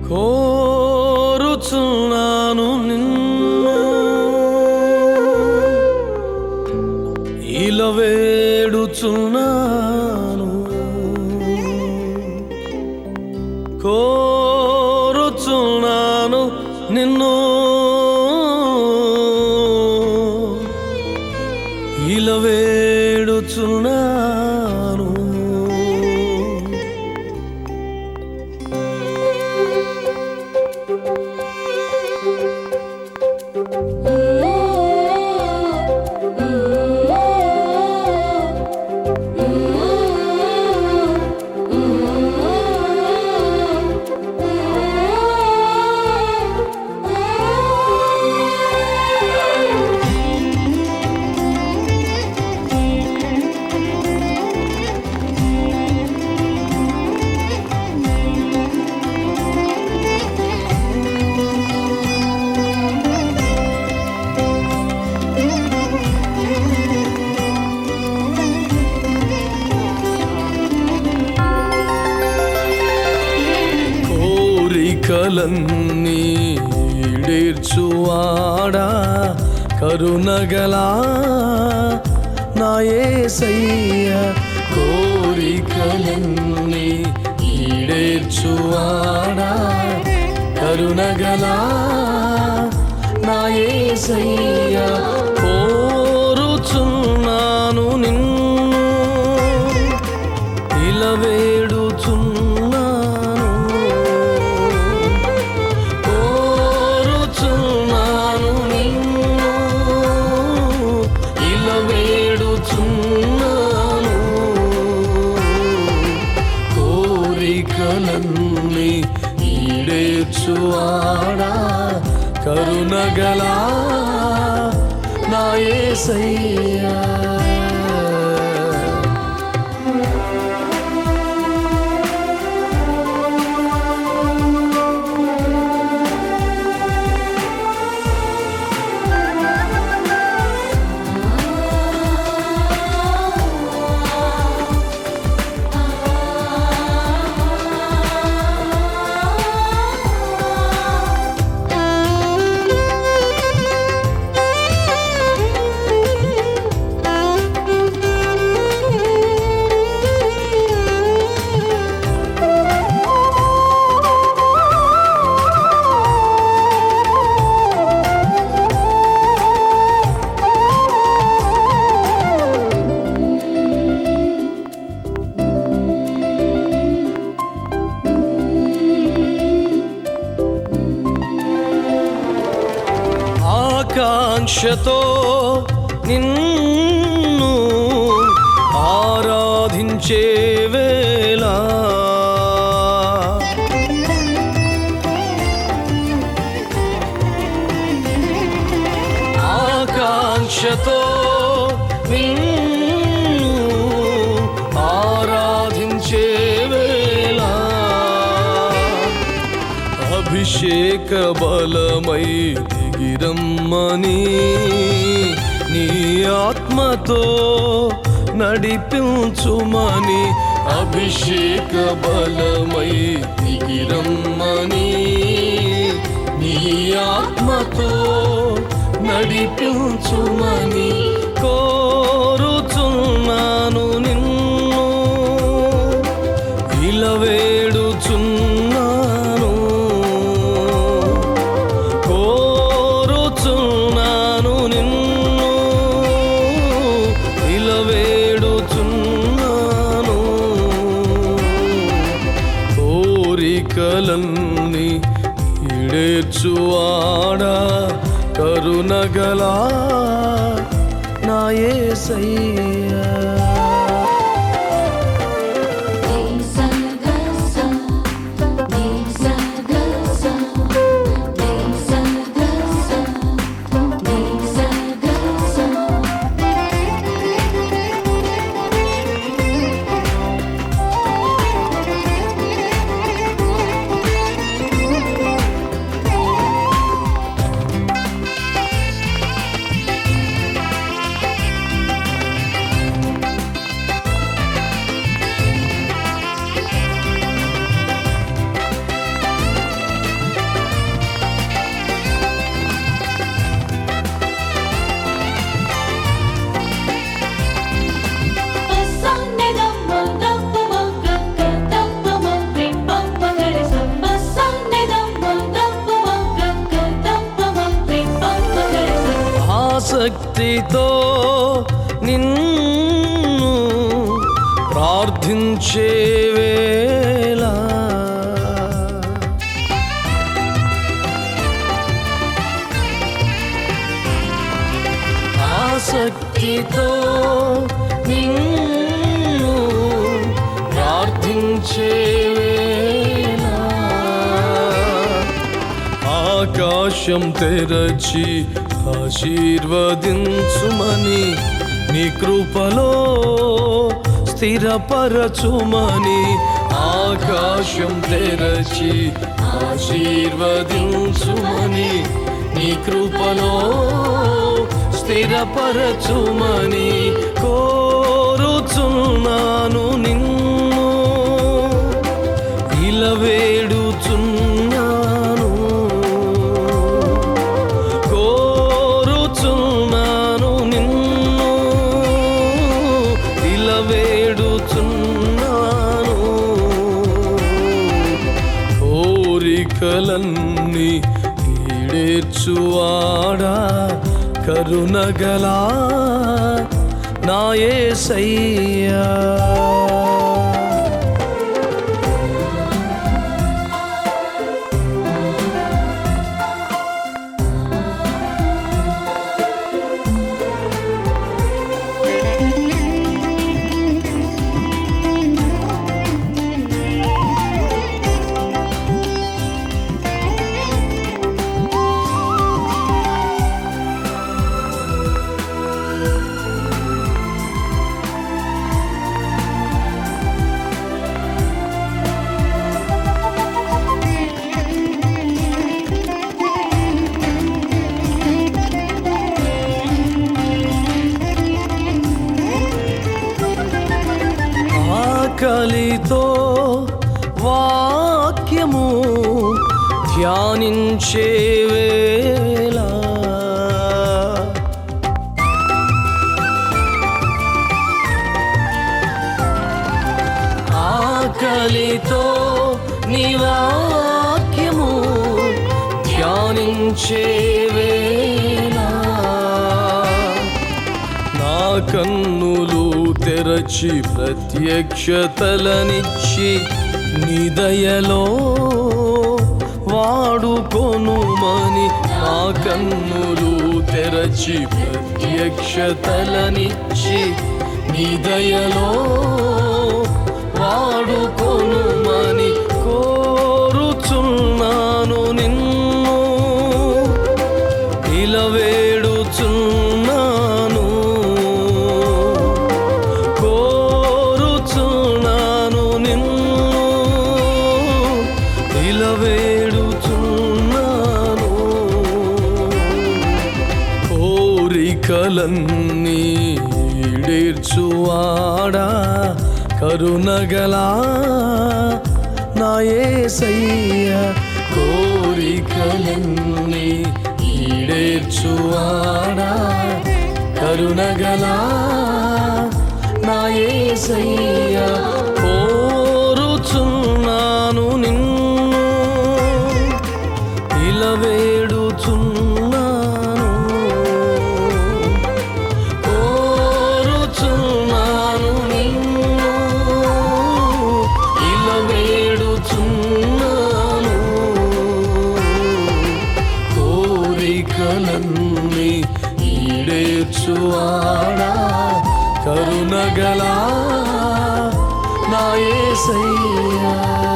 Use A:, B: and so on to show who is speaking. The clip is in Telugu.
A: కోరుచున్నాను నిన్ను ఇలా వేడుచున్నాను కోరుచున్నాను నిన్ను ఇలా వేడుచున్నాను కోరికలన్నీ ఈడేర్చువాడా కరుణగలా నా యేసయ్య కోరికలన్నీ ఈడేర్చువాడా కరుణగలా నా యేసయ్య కోరుచున్నాను నిన్ను ఇలా వేడుచున్నాను కోరుచున్నాను నిన్ను ఇలా వేడుచున్నాను కోరికలన్నీ ఈడేర్చువాడా కరుణగలా నా యేసయ్యా ఆకాంక్షతో నిన్ను ఆరాధించే వేళ ఆకాంక్షతో నిన్ను ఆరాధించే వేళ అభిషేక బలమై దిగిరమ్మని నీ ఆత్మతో నడిపించుమని అభిషేక బలమై దిగిరమ్మని నీ ఆత్మతో నడిపించుమని కోరుచున్నాను నిన్ను ఇలా వేడుచున్నాను కోరుచున్నాను నిన్ను ఇలా వేడుచున్నాను కోరికలన్నీ ఈడేర్చువాడా కరుణగలా నా యేసయ్యా
B: Thank
A: ఆసక్తితో నిన్ను ప్రార్థించే వేళ ఆసక్తితో నిన్ను ప్రార్థించే వేళ ఆకాశం తెరచి ఆశీర్వదించుమని నీ కృపలో స్థిరపరచుమని ఆకాశం తెరచి ఆశీర్వదించుమని నీ కృపలో స్థిరపరచుమని కోరుచున్నాను నిన్ను ఇలా వేడుచున్నాను కోరుచున్నాను నిన్ను ఇలా వేడుచున్నాను కోరికలన్నీ ఈడేర్చువాడా కరుణగలా నాయసయ్యా ఆకలితో వాక్యము ధ్యానించే వేళ ఆకలితో నీ వాక్యము ధ్యానించే వేళ నా కన్నులు తెరచి ప్రత్యక్షతలనిచ్చి నిదయలో వాడుకొనుమని నా కన్నులు తెరచి ప్రత్యక్షతలనిచ్చి నిదయలో వాడుకొనుమని కోరుచున్నాను నిన్ను ఇలా వేడుచున్నాను కోరుచున్నాను నిన్ను ఇలా వేడుచున్నాను కోరికలన్నీ ఈడేర్చువాడా కరుణగలా నాయసయ్య కోరికలన్నీ ఈడేర్చువాడా కరుణగలా నాయసయ్య కోరుచున్నాను నిన్ను ఇలా వేడుచున్నాను కోరుచున్నాను నిన్ను ఇలా వేడుచున్నాను కోరికలన్నీ ఈడేర్చువాడా కరుణగలా నాయసయ్యా